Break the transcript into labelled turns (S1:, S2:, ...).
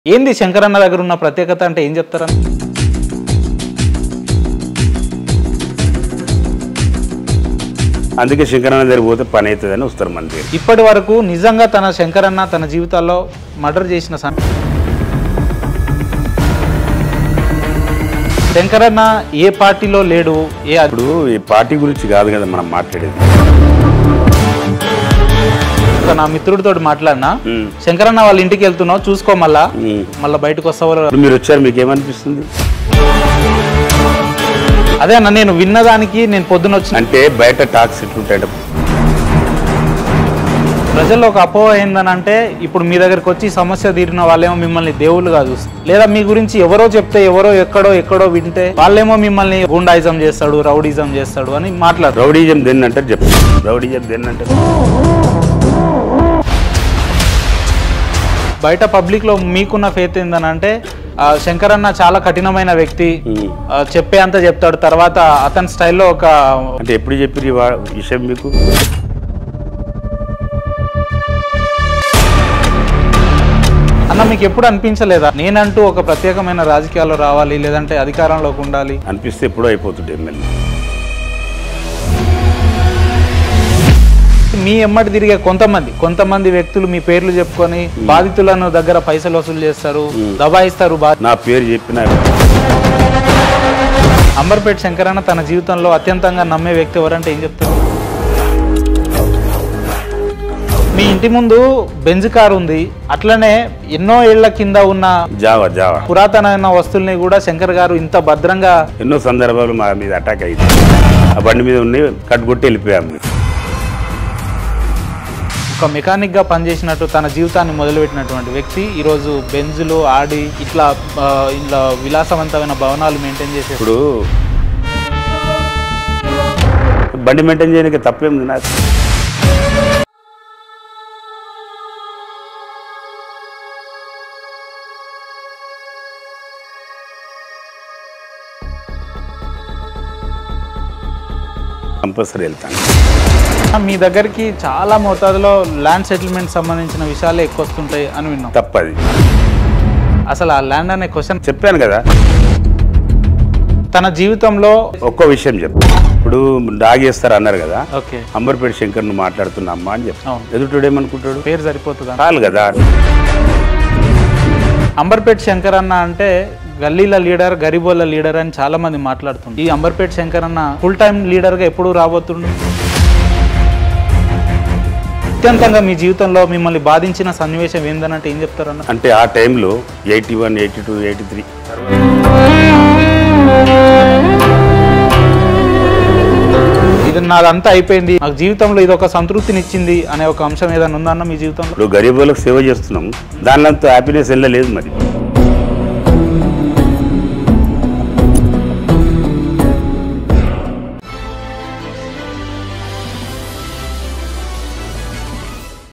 S1: ఏంది శంకరన్న దగ్గర ఉన్న ప్రత్యేకత అంటే ఏం చెప్తారని
S2: అందుకే శంకరన్న దగ్గర పోతే పని అవుతుందని వస్తారు మన దగ్గర
S1: ఇప్పటి వరకు నిజంగా తన శంకరన్న తన జీవితాల్లో మర్డర్ చేసిన సం- శంకరన్న ఏ పార్టీలో లేడు ఏ అద్-
S2: ఇప్పుడు ఈ పార్టీ గురించి కాదు కదా మనం మాట్లాడేది
S1: ఒక నా మిత్రుడితో మాట్లాడినా
S2: ఉమ్.
S1: శంకరన్న వాళ్ళ ఇంటికి వెళ్తున్నావు చూసుకో మళ్ళా
S2: ఉమ్.
S1: మళ్ళీ బయటకు వస్తావో
S2: ఇప్పుడు మీరు వచ్చారు మీకు ఏమనిపిస్తుంది
S1: అదే అన్న నేను విన్నదానికి నేను పొద్దున వచ్చిన
S2: అంటే బయట టాక్స్ ఎట్లుంటాయంటే
S1: ప్రజల్లో ఒక అపోహ ఏందనంటే ఇప్పుడు మీ దగ్గరకు వచ్చి సమస్య తీరిన వాళ్ళేమో మిమ్మల్ని దేవుళ్ళుగా చూస్తారు లేదా మీ గురించి ఎవరో చెప్తే ఎవరో ఎక్కడో ఎక్కడో వింటే వాళ్ళేమో మిమ్మల్ని గుండాయిజం చేస్తాడు రౌడీజం చేస్తాడు అని మాట్లాడరు
S2: రౌడీజం దేన్ని అంటారు చెప్తారు రౌడీజం దేన్ని అంటారు
S1: బయట పబ్లిక్ లో మీకున్న ఫేత్ ఏందనంటే ఆ, శంకరన్న చాలా కఠినమైన వ్యక్తి
S2: ఉమ్.
S1: ఆ, చెప్పే అంత చెప్తాడు తర్వాత అతని స్టైల్లో ఒక
S2: అంటే ఎప్పుడు చెప్పారు ఈ వా- విషయం మీకు
S1: అన్న మీకు ఎప్పుడు అనిపించలేదా నేనంటూ ఒక ప్రత్యేకమైన రాజకీయాల్లో రావాలి లేదంటే అధికారంలోకి ఉండాలి
S2: అనిపిస్తే ఎప్పుడో అయిపోతుండే ఎమ్మెల్యే
S1: మీ ఎమ్మటి తిరిగే కొంతమంది కొంతమంది వ్యక్తులు మీ పేర్లు చెప్పుకొని బాధితులను దగ్గర పైసలు వసూలు చేస్తారు దబాయిస్తారు బా
S2: నా పేరు చెప్పిన
S1: అంబర్పేట శంకరన్న తన జీవితంలో అత్యంతంగా నమ్మే వ్యక్తి ఎవరంటే ఏం చెప్తారు మీ ఇంటి ముందు బెంజ్ కారు ఉంది అట్లనే ఎన్నో ఏళ్ల కింద ఉన్న
S2: జావా జావా
S1: పురాతనమైన వస్తువుల్ని కూడా శంకర్ గారు ఇంత భద్రంగా
S2: ఎన్నో సందర్భాలు మా మీద అటాక్ అయింది ఆ బండి మీద ఉండి కట్టుకొట్టి వెళ్ళిపోయాము
S1: ఒక మెకానిక్ గా పనిచేసినట్టు తన జీవితాన్ని మొదలుపెట్టినటువంటి వ్యక్తి ఈరోజు బెంజులు ఆడి ఇట్లా ఆ, ఇట్లా విలాసవంతమైన భవనాలు మెయింటైన్ చేసే
S2: ఇప్పుడు బండి మెయింటైన్ చేయడానికి తప్పేముంది నాకు కంపల్సరీ వెళ్తాను
S1: మీ దగ్గరికి చాలా మోతాదులో ల్యాండ్ సెటిల్మెంట్ సంబంధించిన విషయాలే ఎక్కువ వస్తుంటాయి అని విన్నాం
S2: తప్పది
S1: అసలు ఆ ల్యాండ్ అనే క్వశ్చన్
S2: చెప్పాను కదా
S1: తన జీవితంలో
S2: ఒక్కో విషయం చెప్పు ఇప్పుడు డాగేస్తారు అన్నారు కదా
S1: ఓకే
S2: అంబర్పేట శంకర్ నువ్వు మాట్లాడుతున్నా అమ్మా అని చెప్పు
S1: అవును.
S2: ఎదుటోడు ఏమనుకుంటాడు
S1: పేరు సరిపోతుందా
S2: చాలు కదా
S1: అంబర్పేట శంకర్ అన్న అంటే గల్లీల లీడర్ గరిబోళ్ళ లీడర్ అని చాలా మంది మాట్లాడుతుంది ఈ అంబర్పేట శంకర్ అన్న ఫుల్ టైం లీడర్ గా ఎప్పుడు రాబోతుండు అత్యంతంగా మీ జీవితంలో మిమ్మల్ని బాధించిన సన్నివేశం ఏందనంటే ఏం చెప్తారన్న
S2: అంటే ఆ టైంలో eighty one eighty two eighty three
S1: ఇది నాదంతా అయిపోయింది నాకు జీవితంలో ఇది ఒక సంతృప్తినిచ్చింది అనే ఒక అంశం ఏదైనా ఉందన్న మీ జీవితంలో
S2: ఇప్పుడు గరీబులకు సేవ చేస్తున్నాం దానిలో హ్యాపీనెస్ వెళ్ళలేదు మరి